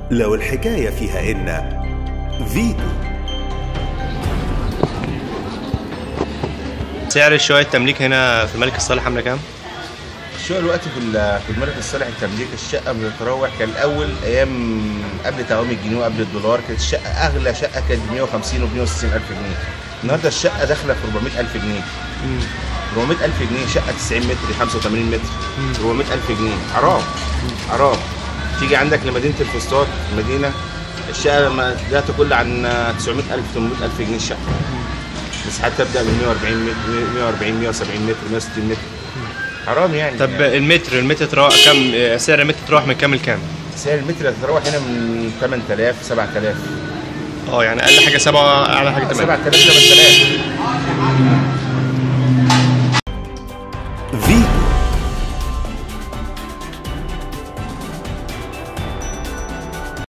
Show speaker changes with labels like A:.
A: لو الحكاية فيها إن فيتو
B: سعر شوية التمليك هنا في الملك الصالح عاملة كام؟
C: الشقق الوقت في ال- في الملك الصالح التمليك الشقه بتتراوح كان الاول ايام قبل توامي الجنيه وقبل الدولار كانت الشقه اغلى شقه كانت ب 150 و 160 الف جنيه النهارده الشقه داخله في 400 الف جنيه 400 الف جنيه شقه 90 متر 85 متر 400 الف جنيه حرام حرام تيجي عندك لمدينه الفسطاط المدينه الشقه لما لا تقل عن 900 الف 800 الف جنيه الشقه مساحات تبدا من 140 متر 140 170 متر 160 متر حرام يعني
B: طب المتر المتر تروح كام سعر المتر تروح من كام لكام؟
C: سعر المتر يتراوح هنا من 8000 7000
B: اه يعني أقل حاجة سبعة أعلى حاجة تمانية
C: 7000 8000